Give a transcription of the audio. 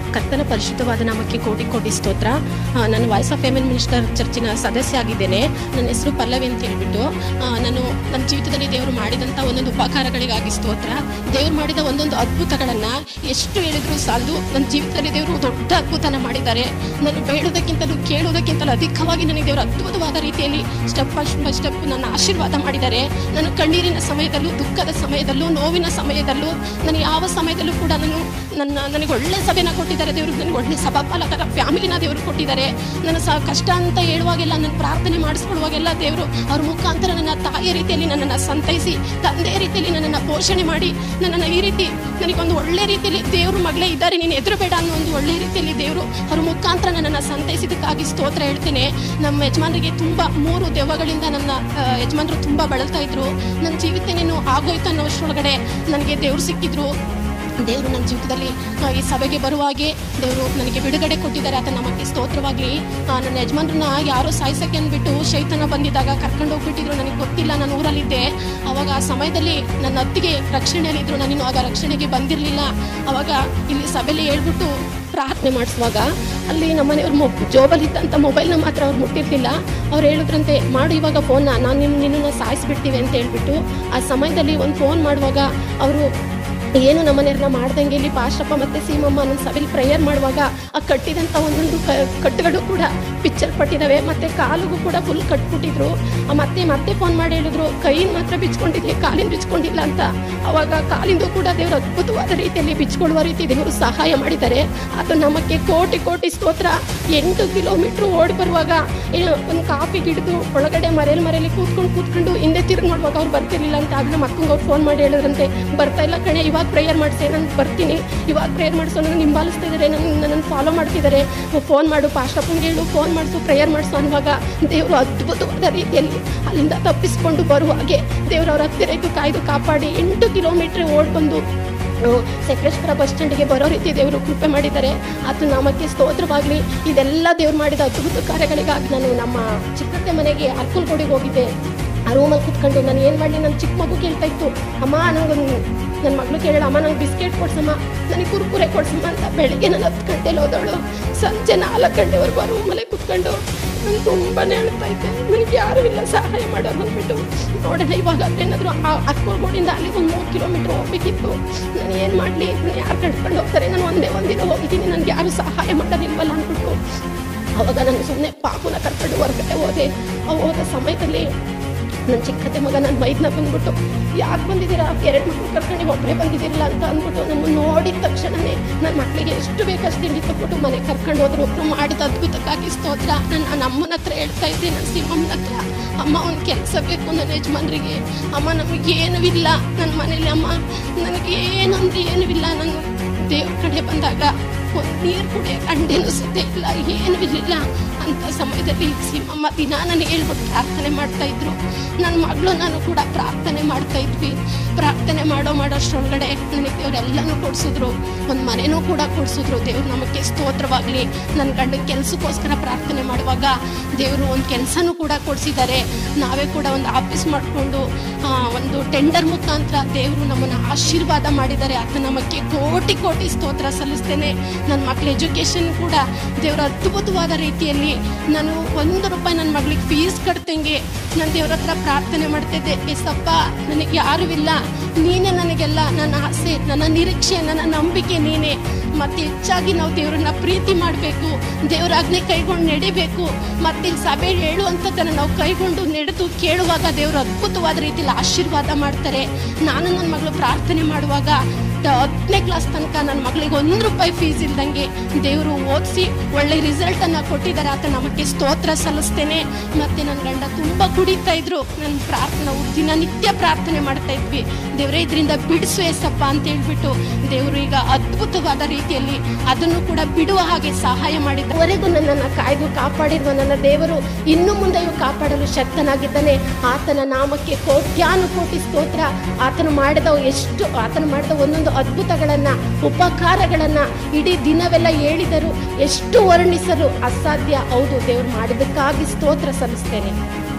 ಕರ್ತನ ಪರಿಶುದ್ಧವಾದ ನಾಮಕ್ಕೆ ಕೋಟಿ ಕೋಟಿ ಸ್ತೋತ್ರ ಆ, ನಾನು ವಾಯ್ಸ್ ಆಫ್ ಫೇಮಲ್ ಮಿನಿಸ್ಟರ್ ಚರ್ಚಿನ ಸದಸ್ಯ ಆಗಿದ್ದೇನೆ ನನ್ನ ಹೆಸರು ಪಲ್ಲವಿ ಅಂತ ಹೇಳ್ಬಿಟ್ಟು ಆ, ನಾನು ನನ್ನ ಜೀವಿತದಲ್ಲಿ ದೇವರು ಮಾಡಿದಂಥ ಒಂದೊಂದು ಉಪಕಾರಗಳಿಗಾಗಿ ಸ್ತೋತ್ರ ದೇವರು ಮಾಡಿದ ಒಂದೊಂದು ಅದ್ಭುತಗಳನ್ನು ಎಷ್ಟು ಹೇಳಿದ್ರು ಸಾಲದು ನನ್ನ ಜೀವಿತದಲ್ಲಿ ದೇವರು ದೊಡ್ಡ ಅದ್ಭುತನ ಮಾಡಿದ್ದಾರೆ ನಾನು ಬೇಡೋದಕ್ಕಿಂತಲೂ ಕೇಳೋದಕ್ಕಿಂತಲೂ ಅಧಿಕವಾಗಿ ನನಗೆ ದೇವರು ಅದ್ಭುತವಾದ ರೀತಿಯಲ್ಲಿ ಸ್ಟೆಪ್ ಬೈ ಸ್ಟೆಪ್ ನನ್ನ ಆಶೀರ್ವಾದ ಮಾಡಿದ್ದಾರೆ ನಾನು ಕಣ್ಣೀರಿನ ಸಮಯದಲ್ಲೂ ದುಃಖದ ಸಮಯದಲ್ಲೂ ನೋವಿನ ಸಮಯದಲ್ಲೂ ನಾನು ಯಾವ ಸಮಯದಲ್ಲೂ ಕೂಡ ನಾನು ನನ್ನ ನನಗೆ ಒಳ್ಳೆ ಸಭೆನ ಕೊಟ್ಟಿದ್ದಾರೆ ದೇವರು ನನಗೆ ಒಳ್ಳೆ ಸಭಾಪಾಲಕರ ಫ್ಯಾಮಿಲಿನ ದೇವರು ಕೊಟ್ಟಿದ್ದಾರೆ ನನ್ನ ಸಹ ಕಷ್ಟ ಅಂತ ಹೇಳುವಾಗೆಲ್ಲ ನನ್ನ ಪ್ರಾರ್ಥನೆ ಮಾಡಿಸ್ಕೊಳ್ಳುವಾಗೆಲ್ಲ ದೇವರು ಅವ್ರ ಮುಖಾಂತರ ನನ್ನ ತಾಯಿಯ ರೀತಿಯಲ್ಲಿ ನನ್ನನ್ನು ಸಂತೈಸಿ ತಂದೆಯ ರೀತಿಯಲ್ಲಿ ನನ್ನನ್ನು ಪೋಷಣೆ ಮಾಡಿ ನನ್ನನ್ನು ಈ ರೀತಿ ನನಗೊಂದು ಒಳ್ಳೆ ರೀತಿಯಲ್ಲಿ ದೇವ್ರ ಮಗಳೇ ಇದ್ದಾರೆ ನೀನು ಎದುರು ಬೇಡ ಅನ್ನೋ ಒಂದು ಒಳ್ಳೆ ರೀತಿಯಲ್ಲಿ ದೇವರು ಅವ್ರ ಮುಖಾಂತರ ನನ್ನನ್ನು ಸಂತೈಸಿದ್ದಕ್ಕಾಗಿ ಸ್ತೋತ್ರ ಹೇಳ್ತೇನೆ ನಮ್ಮ ಯಜಮಾನರಿಗೆ ತುಂಬ ಮೂರು ದೆವ್ವಗಳಿಂದ ನನ್ನ ಆ, ಯಜಮಾನರು ತುಂಬ ಬಳಲ್ತಾ ಇದ್ರು ನನ್ನ ಜೀವಿತ ನೀನು ಆಗೋಯ್ತು ಅನ್ನೋಷ್ಟರೊಳಗಡೆ ನನಗೆ ದೇವ್ರು ಸಿಕ್ಕಿದ್ರು ದೇವರು ನನ್ನ ಜೀವಿತದಲ್ಲಿ ಆ, ಈ ಸಭೆಗೆ ಬರುವಾಗೆ ದೇವರು ನನಗೆ ಬಿಡುಗಡೆ ಕೊಟ್ಟಿದ್ದಾರೆ ಆತ ನಮಗೆ ಸ್ತೋತ್ರವಾಗಲಿ ನನ್ನ ಯಜಮಾನ್ರನ್ನ ಯಾರೋ ಸಾಯಿಸಕ್ಕೆ ಅಂದ್ಬಿಟ್ಟು ಶೈತನ ಬಂದಿದ್ದಾಗ ಕರ್ಕೊಂಡು ಹೋಗ್ಬಿಟ್ಟಿದ್ರು ನನಗೆ ಗೊತ್ತಿಲ್ಲ ನಾನು ಊರಲ್ಲಿದ್ದೆ ಅವಾಗ ಆ ಸಮಯದಲ್ಲಿ ನನ್ನ ಅತ್ತಿಗೆ ರಕ್ಷಣೆಯಲ್ಲಿದ್ದರು ನಾನಿನ್ನು ಆಗ ರಕ್ಷಣೆಗೆ ಬಂದಿರಲಿಲ್ಲ ಅವಾಗ ಇಲ್ಲಿ ಸಭೆಯಲ್ಲಿ ಹೇಳ್ಬಿಟ್ಟು ಪ್ರಾರ್ಥನೆ ಮಾಡಿಸುವಾಗ ಅಲ್ಲಿ ನಮ್ಮ ಮನೆಯವ್ರ ಮೊ ಜೋಬಲ್ಲಿ ಇದ್ದಂಥ ಮೊಬೈಲ್ನ ಮಾತ್ರ ಅವ್ರು ಮುಟ್ಟಿರ್ಲಿಲ್ಲ ಅವ್ರು ಹೇಳಿದ್ರಂತೆ ಮಾಡು ಇವಾಗ ಫೋನ್ನ ನಾನು ನಿಮ್ಮ ನಿನ್ನನ್ನು ಸಾಯಿಸ್ಬಿಡ್ತೀವಿ ಅಂತ ಹೇಳ್ಬಿಟ್ಟು ಆ ಸಮಯದಲ್ಲಿ ಒಂದು ಫೋನ್ ಮಾಡುವಾಗ ಅವರು ಏನು ನಮ್ಮನೆಯವ್ರನ್ನ ಮಾಡ್ದಂಗೆ ಇಲ್ಲಿ ಪಾಶಪ್ಪ ಮತ್ತೆ ಸೀಮಮ್ಮ ನನ್ನ ಸಭೆಲಿ ಪ್ರೇಯರ್ ಮಾಡುವಾಗ ಆ ಕಟ್ಟಿದಂಥ ಒಂದೊಂದು ಕ ಕಟ್ಟುಗಳು ಕೂಡ ಪಿಕ್ಚರ್ ಪಟ್ಟಿದ್ದಾವೆ ಮತ್ತೆ ಕಾಲಿಗೂ ಕೂಡ ಫುಲ್ ಕಟ್ಬಿಟ್ಟಿದ್ರು ಆ ಮತ್ತೆ ಮತ್ತೆ ಫೋನ್ ಮಾಡಿ ಹೇಳಿದ್ರು ಕೈಯಿಂದ ಮಾತ್ರ ಬಿಚ್ಕೊಂಡಿದ್ದೆ ಕಾಲಿನ ಬಿಚ್ಕೊಂಡಿಲ್ಲ ಅಂತ ಅವಾಗ ಕಾಲಿಂದು ಕೂಡ ದೇವರು ಅದ್ಭುತವಾದ ರೀತಿಯಲ್ಲಿ ಬಿಚ್ಕೊಳ್ಳುವ ರೀತಿ ದೇವರು ಸಹಾಯ ಮಾಡಿದ್ದಾರೆ ಅದು ನಮಗೆ ಕೋಟಿ ಕೋಟಿ ಸ್ತೋತ್ರ ಎಂಟು ಕಿಲೋಮೀಟ್ರ್ ಓಡಿ ಬರುವಾಗ ಏನು ಒಂದು ಕಾಫಿ ಗಿಡದು ಒಳಗಡೆ ಮರೆಯಲ್ಲಿ ಮರೆಯಲ್ಲಿ ಕೂತ್ಕೊಂಡು ಕೂತ್ಕೊಂಡು ಹಿಂದೆ ತಿರುಗಿ ನೋಡುವಾಗ ಅವ್ರು ಬರ್ತಿರ್ಲಿಲ್ಲ ಅಂತ ಆಗ ನಮ್ಮ ಅಕ್ಕಂಗೆ ಅವ್ರು ಫೋನ್ ಮಾಡಿ ಹೇಳಿದ್ರಂತೆ ಬರ್ತಾ ಇಲ್ಲ ಕಣೆ ಇವಾಗ ಪ್ರೇಯರ್ ಮಾಡಿಸಿ ನಾನು ಬರ್ತೀನಿ ಇವಾಗ ಪ್ರೇಯರ್ ಮಾಡಿಸೋ ನನ್ನ ಹಿಂಬಾಲಿಸ್ತಾ ಇದ್ದಾರೆ ನನ್ನ ನನ್ನನ್ನು ಫಾಲೋ ಮಾಡ್ತಿದ್ದಾರೆ ಫೋನ್ ಮಾಡು ಪಾಸ್ಟಪ್ಪನಿಗೆ ಹೇಳು ಫೋನ್ ಮಾಡಿಸು ಪ್ರೇಯರ್ ಮಾಡಿಸು ಅನ್ನುವಾಗ ದೇವರು ಅದ್ಭುತವಾದ ರೀತಿಯಲ್ಲಿ ಅಲ್ಲಿಂದ ತಪ್ಪಿಸ್ಕೊಂಡು ಬರುವಾಗೆ ದೇವರು ಅವ್ರ ಹತ್ತಿರ ಇದ್ದು ಕಾಯ್ದು ಕಾಪಾಡಿ ಎಂಟು ಕಿಲೋಮೀಟ್ರ್ ಓಡ್ ಬಂದು ಆ, ಸಕಲೇಶ್ವರ ಬಸ್ ಸ್ಟ್ಯಾಂಡಿಗೆ ಬರೋ ರೀತಿ ದೇವರು ಕೃಪೆ ಮಾಡಿದ್ದಾರೆ ಅದು ನಮಗೆ ಸ್ತೋತ್ರವಾಗಲಿ ಇದೆಲ್ಲ ದೇವ್ರು ಮಾಡಿದ ಅದ್ಭುತ ಕಾರ್ಯಗಳಿಗಾಗಿ ನಾನು ನಮ್ಮ ಚಿಕ್ಕತ್ತೆ ಮನೆಗೆ ಅರ್ಕಲ್ಗೋಡಿಗೆ ಹೋಗಿದ್ದೆ ಆ ರೂಮಲ್ಲಿ ಕುತ್ಕೊಂಡು ನಾನು ಏನು ಮಾಡಲಿ ನನ್ನ ಚಿಕ್ಕ ಮಗು ಕೇಳ್ತಾ ಇತ್ತು ಅಮ್ಮ ನನಗೊಂದು ನನ್ನ ಮಗಳು ಕೇಳೋಣ ಅಮ್ಮ ನಂಗೆ ಬಿಸ್ಕೆಟ್ ಕೊಡ್ಸಮ್ಮ ನನಗೆ ಕುರ್ಕುರೆ ಕೊಡ್ಸಮ್ಮ ಅಂತ ಬೆಳಿಗ್ಗೆ ನಾನು ಹತ್ತು ಗಂಟೆಲಿ ಹೋದವಳು ಸಂಜೆ ನಾಲ್ಕು ಗಂಟೆವರೆಗೂ ಆ ರೂಮಲ್ಲೇ ಕುತ್ಕೊಂಡು ನಾನು ತುಂಬಾನೇ ಹೇಳ್ತಾ ಇದ್ದೆ ನನಗೆ ಯಾರೂ ಇಲ್ಲ ಸಹಾಯ ಮಾಡೋರು ಅಂದ್ಬಿಟ್ಟು ನೋಡೋಣ ಇವಾಗ ಏನಾದರೂ ಅಕ್ಕೋಳ್ಗೋಡಿಂದ ಅಲ್ಲಿ ಒಂದು ಮೂರು ಕಿಲೋಮೀಟ್ರ್ ಹೋಗ್ಬೇಕಿತ್ತು ನಾನು ಏನು ಮಾಡಲಿ ನಾನು ಯಾರು ಕಟ್ಕೊಂಡು ಹೋಗ್ತಾರೆ ನಾನು ಒಂದೇ ಒಂದಿನ ಹೋಗಿದ್ದೀನಿ ನನಗೆ ಯಾರು ಸಹಾಯ ಮಾಡೋದಿಲ್ವಲ್ಲ ಅಂದ್ಬಿಟ್ಟು ಅವಾಗ ನಾನು ಸುಮ್ಮನೆ ಪಾಪುನ ಕರ್ಕೊಂಡು ಹೊರಗಡೆ ಹೋದೆ ಆ ಹೋದ ಸಮಯದಲ್ಲಿ ನನ್ನ ಚಿಕ್ಕತ್ತೆ ಮಗ ನನ್ನ ಮೈದ್ನ ಬಂದ್ಬಿಟ್ಟು ಯಾಕೆ ಬಂದಿದ್ದೀರಾ ಎರಡು ಮಕ್ಕಳು ಕರ್ಕೊಂಡು ನೀವು ಒಬ್ಬರೇ ಬಂದಿದ್ದೀರಲ್ಲ ಅಂತ ಅಂದ್ಬಿಟ್ಟು ನಮ್ಮ ನೋಡಿದ ತಕ್ಷಣನೇ ನನ್ನ ಮಕ್ಕಳಿಗೆ ಎಷ್ಟು ಬೇಕಷ್ಟು ತಿಂಡಿ ಕೊಟ್ಬಿಟ್ಟು ಮನೆ ಕರ್ಕೊಂಡು ಹೋದ್ರು ಒಬ್ರು ಮಾಡಿದ ಅದ್ಭುತಕ್ಕಾಗಿ ಸ್ತೋತ್ರ ನಾನು ನನ್ನ ಅಮ್ಮನ ಹತ್ರ ಹೇಳ್ತಾ ಇದ್ದೆ ನನ್ನ ಸಿಮ್ಮಮ್ಮನ ಹತ್ರ ಅಮ್ಮ ಒಂದು ಕೆಲಸ ಬೇಕು ನನ್ನ ಯಜಮಾನ್ರಿಗೆ ಅಮ್ಮ ನಮಗೆ ಏನೂ ಇಲ್ಲ ನನ್ನ ಮನೇಲಿ ಅಮ್ಮ ನನಗೆ ಏನಂದ್ರೆ ಏನೂ ಇಲ್ಲ ನಾನು ದೇವ್ರ ಕಡೆ ಬಂದಾಗ ಒಂದು ನೀರು ಕುಡಿಯೋಕೆ ಅಂಡೇನು ಸದ್ಯ ಇಲ್ಲ ಏನೂ ಇರಲಿಲ್ಲ ಅಂತ ಸಮಯದಲ್ಲಿ ಸಿಮ್ಮಮ್ಮ ದಿನ ನನಗೆ ಹೇಳ್ಬಿಟ್ಟು ಪ್ರಾರ್ಥನೆ ಮಾಡ್ತಾ ಇದ್ರು ನನ್ನ ಮಗಳು ನಾನು ಕೂಡ ಪ್ರಾರ್ಥನೆ ಮಾಡ್ತಾ ಇದ್ವಿ ಪ್ರಾರ್ಥನೆ ಮಾಡೋ ಮಾಡೋಷ್ಟ್ರೊಳಗಡೆ ನನಗೆ ದೇವರೆಲ್ಲನೂ ಕೊಡಿಸಿದ್ರು ಒಂದು ಮನೆನೂ ಕೂಡ ಕೊಡಿಸಿದ್ರು ದೇವ್ರು ನಮಗೆ ಸ್ತೋತ್ರವಾಗಲಿ ನನ್ನ ಗಂಡ ಕೆಲಸಕ್ಕೋಸ್ಕರ ಪ್ರಾರ್ಥನೆ ಮಾಡುವಾಗ ದೇವರು ಒಂದು ಕೆಲಸನೂ ಕೂಡ ಕೊಡಿಸಿದ್ದಾರೆ ನಾವೇ ಕೂಡ ಒಂದು ಆಫೀಸ್ ಮಾಡಿಕೊಂಡು ಒಂದು ಟೆಂಡರ್ ಮುಖಾಂತರ ದೇವರು ನಮ್ಮನ್ನು ಆಶೀರ್ವಾದ ಮಾಡಿದ್ದಾರೆ ಆತ ನಮಗೆ ಕೋಟಿ ಕೋಟಿ ಸ್ತೋತ್ರ ಸಲ್ಲಿಸ್ತೇನೆ ನನ್ನ ಮಕ್ಕಳ ಎಜುಕೇಷನ್ ಕೂಡ ದೇವರ ಅದ್ಭುತವಾದ ರೀತಿಯಲ್ಲಿ ನಾನು ಒಂದು ರೂಪಾಯಿ ನನ್ನ ಮಗಳಿಗೆ ಫೀಸ್ ಕಟ್ತಂಗೆ ನಾನು ದೇವ್ರ ಹತ್ರ ಪ್ರಾರ್ಥನೆ ಮಾಡ್ತಿದ್ದೆ ಎಸಪ್ಪ ನನಗೆ ಯಾರೂ ಇಲ್ಲ ನೀನೇ ನನಗೆಲ್ಲ ನನ್ನ ಆಸೆ ನನ್ನ ನಿರೀಕ್ಷೆ ನನ್ನ ನಂಬಿಕೆ ನೀನೇ ಮತ್ತೆ ಹೆಚ್ಚಾಗಿ ನಾವು ದೇವರನ್ನ ಪ್ರೀತಿ ಮಾಡಬೇಕು ದೇವರ ಆಜ್ಞೆ ಕೈಗೊಂಡು ನಡಿಬೇಕು ಮತ್ತೆ ಇಲ್ಲಿ ಸಭೆ ಹೇಳುವಂಥದ್ದನ್ನು ನಾವು ಕೈಗೊಂಡು ನಡೆದು ಕೇಳುವಾಗ ದೇವರು ಅದ್ಭುತವಾದ ರೀತಿಯಲ್ಲಿ ಆಶೀರ್ವಾದ ಮಾಡ್ತಾರೆ ನಾನು ನನ್ನ ಮಗಳು ಪ್ರಾರ್ಥನೆ ಮಾಡುವಾಗ ಟ- ಹತ್ತನೇ ಕ್ಲಾಸ್ ತನಕ ನನ್ನ ಮಗಳಿಗೆ ಒಂದು ರೂಪಾಯಿ ಫೀಸ್ ಇಲ್ದಂಗೆ ದೇವರು ಓದಿಸಿ ಒಳ್ಳೆ ರಿಸಲ್ಟ್ ಅನ್ನ ಕೊಟ್ಟಿದ್ದಾರೆ ಆತ ನಮಗೆ ಸ್ತೋತ್ರ ಸಲ್ಲಿಸ್ತೇನೆ ಮತ್ತೆ ನನ್ನ ಗಂಡ ತುಂಬಾ ಕುಡಿತಾ ಇದ್ರು ನನ್ನ ಪ್ರಾರ್ಥನೆ ನಾವು ದಿನನಿತ್ಯ ಪ್ರಾರ್ಥನೆ ಮಾಡ್ತಾ ಇದ್ವಿ ದೇವರೇ ಇದರಿಂದ ಬಿಡಿಸು ಎಸಪ್ಪ ಅಂತ ಹೇಳ್ಬಿಟ್ಟು ದೇವರು ಈಗ ಅದ್ಭುತವಾದ ರೀತಿಯಲ್ಲಿ ಅದನ್ನು ಕೂಡ ಬಿಡುವ ಹಾಗೆ ಸಹಾಯ ಮಾಡಿದವರೆಗೂ ನನ್ನನ್ನು ಕಾಯ್ದು ಕಾಪಾಡಿರುವ ನನ್ನ ದೇವರು ಇನ್ನು ಮುಂದೆಯೂ ಕಾಪಾಡಲು ಶಕ್ತನಾಗಿದ್ದಾನೆ ಆತನ ನಾಮಕ್ಕೆ ಕೋಟ್ಯಾನು ಕೋಟಿ ಸ್ತೋತ್ರ ಆತನು ಮಾಡಿದ ಎಷ್ಟು ಆತನು ಮಾಡಿದ ಒಂದೊಂದು ಅದ್ಭುತಗಳನ್ನ ಉಪಕಾರಗಳನ್ನ ಇಡೀ ದಿನವೆಲ್ಲ ಹೇಳಿದರು ಎಷ್ಟು ವರ್ಣಿಸಲು ಅಸಾಧ್ಯ ಹೌದು ದೇವರು ಮಾಡಿದ್ದಕ್ಕಾಗಿ ಸ್ತೋತ್ರ ಸಲ್ಲಿಸ್ತೇನೆ